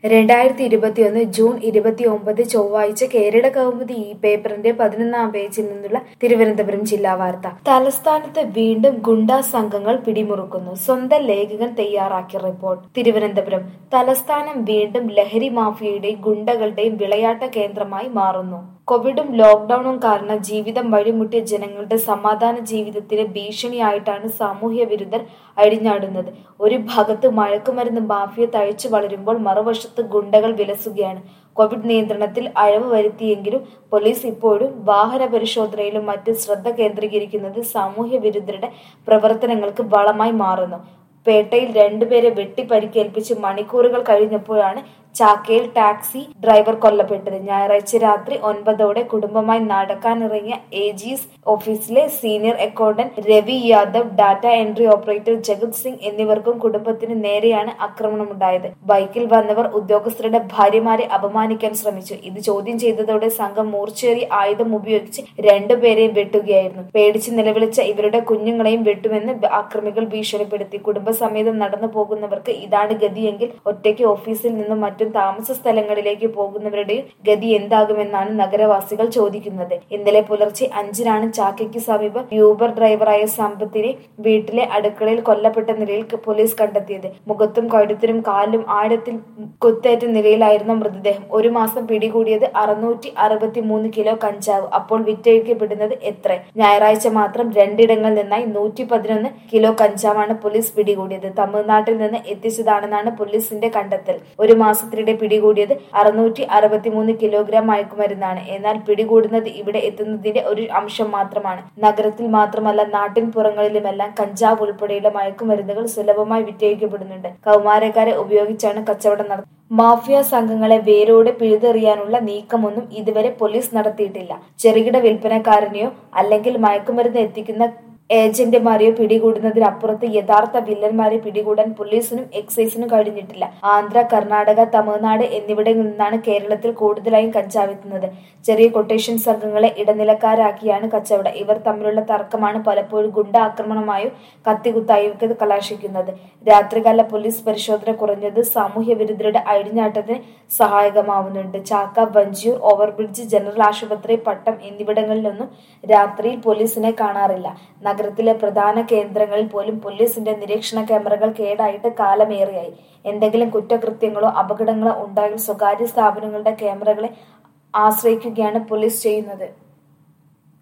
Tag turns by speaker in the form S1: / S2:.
S1: രണ്ടായിരത്തി ഇരുപത്തിയൊന്ന് ജൂൺ ഇരുപത്തിയൊമ്പത് ചൊവ്വാഴ്ച കേരള കൗമുദി ഈ പേപ്പറിന്റെ പതിനൊന്നാം പേജിൽ നിന്നുള്ള തിരുവനന്തപുരം ജില്ലാ വാർത്ത തലസ്ഥാനത്ത് വീണ്ടും ഗുണ്ടാ സംഘങ്ങൾ പിടിമുറുക്കുന്നു സ്വന്തം ലേഖകൻ തയ്യാറാക്കിയ റിപ്പോർട്ട് തിരുവനന്തപുരം തലസ്ഥാനം വീണ്ടും ലഹരി മാഫിയയുടെയും ഗുണ്ടകളുടെയും വിളയാട്ട കേന്ദ്രമായി മാറുന്നു കോവിഡും ലോക്ഡൌണും കാരണം ജീവിതം വഴിമുട്ടിയ ജനങ്ങളുടെ സമാധാന ജീവിതത്തിന് ഭീഷണിയായിട്ടാണ് സാമൂഹ്യ വിരുദ്ധർ അഴിഞ്ഞാടുന്നത് ഒരു ഭാഗത്ത് മയക്കുമരുന്ന് മാഫിയ തഴച്ചു വളരുമ്പോൾ മറുവശത്ത് ഗുണ്ടകൾ വിലസുകയാണ് കോവിഡ് നിയന്ത്രണത്തിൽ അയവ് വരുത്തിയെങ്കിലും പോലീസ് ഇപ്പോഴും വാഹന പരിശോധനയിലും മറ്റും ശ്രദ്ധ കേന്ദ്രീകരിക്കുന്നത് സാമൂഹ്യ വിരുദ്ധരുടെ പ്രവർത്തനങ്ങൾക്ക് വളമായി മാറുന്നു പേട്ടയിൽ രണ്ടുപേരെ വെട്ടി പരിക്കേൽപ്പിച്ച് മണിക്കൂറുകൾ കഴിഞ്ഞപ്പോഴാണ് ചാക്കയിൽ ടാക്സി ഡ്രൈവർ കൊല്ലപ്പെട്ടത് ഞായറാഴ്ച രാത്രി ഒൻപതോടെ കുടുംബമായി നടക്കാനിറങ്ങിയ എ ജിസ് ഓഫീസിലെ senior accountant Ravi Yadav data entry operator Jagat Singh എന്നിവർക്കും കുടുംബത്തിന് നേരെയാണ് ആക്രമണമുണ്ടായത് ബൈക്കിൽ വന്നവർ ഉദ്യോഗസ്ഥരുടെ ഭാര്യമാരെ അപമാനിക്കാൻ ശ്രമിച്ചു ഇത് ചോദ്യം ചെയ്തതോടെ സംഘം മൂർച്ചേറിയ ആയുധം ഉപയോഗിച്ച് രണ്ടുപേരെയും വെട്ടുകയായിരുന്നു പേടിച്ച് നിലവിളിച്ച ഇവരുടെ കുഞ്ഞുങ്ങളെയും വെട്ടുമെന്ന് ആക്രമികൾ ഭീഷണിപ്പെടുത്തി കുടുംബസമേതം നടന്നു പോകുന്നവർക്ക് ഇതാണ് ഗതിയെങ്കിൽ ഒറ്റയ്ക്ക് ഓഫീസിൽ നിന്നും മറ്റും താമസ സ്ഥലങ്ങളിലേക്ക് പോകുന്നവരുടെയും ഗതി എന്താകുമെന്നാണ് നഗരവാസികൾ ചോദിക്കുന്നത് ഇന്നലെ പുലർച്ചെ അഞ്ചിനാണ് ചാക്കയ്ക്ക് സമീപം യൂബർ ഡ്രൈവറായ സമ്പത്തിനെ വീട്ടിലെ അടുക്കളയിൽ കൊല്ലപ്പെട്ട നിലയിൽ പോലീസ് കണ്ടെത്തിയത് മുഖത്തും കഴുത്തിനും കാലിലും ആഴത്തിൽ കുത്തേറ്റ നിലയിലായിരുന്നു മൃതദേഹം ഒരു മാസം പിടികൂടിയത് അറുന്നൂറ്റി അറുപത്തി മൂന്ന് കിലോ കഞ്ചാവ് അപ്പോൾ വിറ്റഴിക്കപ്പെടുന്നത് എത്ര ഞായറാഴ്ച മാത്രം രണ്ടിടങ്ങളിൽ നിന്നായി നൂറ്റി പതിനൊന്ന് കിലോ കഞ്ചാവാണ് പോലീസ് പിടികൂടിയത് തമിഴ്നാട്ടിൽ നിന്ന് എത്തിച്ചതാണെന്നാണ് പോലീസിന്റെ കണ്ടെത്തൽ ഒരു മാസത്തിനിടെ പിടികൂടിയത് അറുന്നൂറ്റി അറുപത്തിമൂന്ന് കിലോഗ്രാം മയക്കുമരുന്നാണ് എന്നാൽ പിടികൂടുന്നത് ഇവിടെ എത്തുന്നതിന്റെ ഒരു അംശം മാത്രമാണ് നഗരത്തിൽ മാത്രമല്ല നാട്ടിൻ പുറങ്ങളിലുമെല്ലാം കഞ്ചാവ് ഉൾപ്പെടെയുള്ള മയക്കുമരുന്നുകൾ സുലഭമായി വിറ്റഴിക്കപ്പെടുന്നുണ്ട് കൗമാരക്കാരെ ഉപയോഗിച്ചാണ് കച്ചവടം നടത്തുന്നത് മാഫിയ സംഘങ്ങളെ വേരോടെ പിഴുതെറിയാനുള്ള നീക്കമൊന്നും ഇതുവരെ പോലീസ് നടത്തിയിട്ടില്ല ചെറുകിട വിൽപ്പനക്കാരനെയോ അല്ലെങ്കിൽ മയക്കുമരുന്ന് എത്തിക്കുന്ന ഏജന്റുമാരെയോ പിടികൂടുന്നതിനപ്പുറത്ത് യഥാർത്ഥ വില്ലന്മാരെ പിടികൂടാൻ പോലീസിനും എക്സൈസിനും കഴിഞ്ഞിട്ടില്ല ആന്ധ്ര കർണാടക തമിഴ്നാട് എന്നിവിടങ്ങളിൽ നിന്നാണ് കേരളത്തിൽ കൂടുതലായും കഞ്ചാവെത്തുന്നത് ചെറിയ കൊട്ടേഷൻ സംഘങ്ങളെ ഇടനിലക്കാരാക്കിയാണ് കച്ചവടം ഇവർ തമ്മിലുള്ള തർക്കമാണ് പലപ്പോഴും ഗുണ്ട ആക്രമണമായോ കത്തികുത്തായോ കലാശിക്കുന്നത് രാത്രികാല പോലീസ് പരിശോധന കുറഞ്ഞത് സാമൂഹ്യ വിരുദ്ധരുടെ അഴിഞ്ഞാട്ടത്തിന് സഹായകമാവുന്നുണ്ട് ചാക്ക വഞ്ചിയൂർ ഓവർബ്രിഡ്ജ് ജനറൽ ആശുപത്രി പട്ടം എന്നിവിടങ്ങളിലൊന്നും രാത്രിയിൽ പോലീസിനെ കാണാറില്ല നഗരത്തിലെ പ്രധാന കേന്ദ്രങ്ങളിൽ പോലും പോലീസിന്റെ നിരീക്ഷണ ക്യാമറകൾ കേടായിട്ട് കാലമേറെയായി എന്തെങ്കിലും കുറ്റകൃത്യങ്ങളോ അപകടങ്ങളോ ഉണ്ടായാൽ സ്വകാര്യ സ്ഥാപനങ്ങളുടെ ക്യാമറകളെ ആശ്രയിക്കുകയാണ് പോലീസ് ചെയ്യുന്നത്